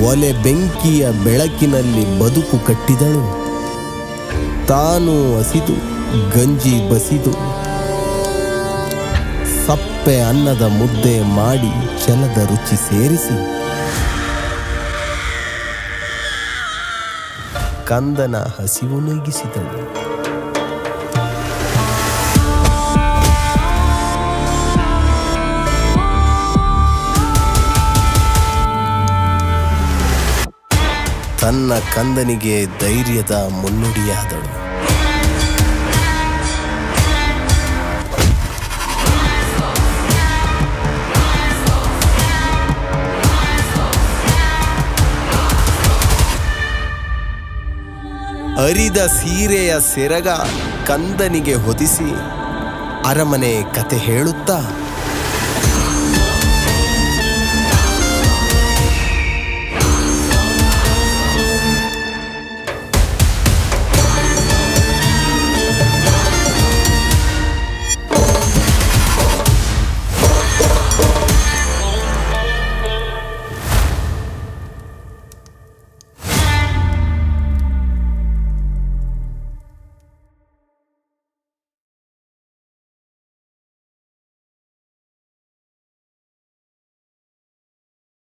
ಒಲೆ ಬೆಂಕಿಯ ಬೆಳಕಿನಲ್ಲಿ ಬದುಕು ಕಟ್ಟಿದಳು ತಾನು ಹಸಿದು ಗಂಜಿ ಬಸಿದು ಸಪ್ಪೆ ಅನ್ನದ ಮುದ್ದೆ ಮಾಡಿ ಛಲದ ರುಚಿ ಸೇರಿಸಿ ಕಂದನ ಹಸಿವು ನೀಗಿಸಿದಳು ತನ್ನ ಕಂದನಿಗೆ ಧೈರ್ಯದ ಮುನ್ನುಡಿಯಾದಳು ಅರಿದ ಸೀರೆಯ ಸೆರಗ ಕಂದನಿಗೆ ಹೊದಿಸಿ ಅರಮನೆ ಕತೆ ಹೇಳುತ್ತಾ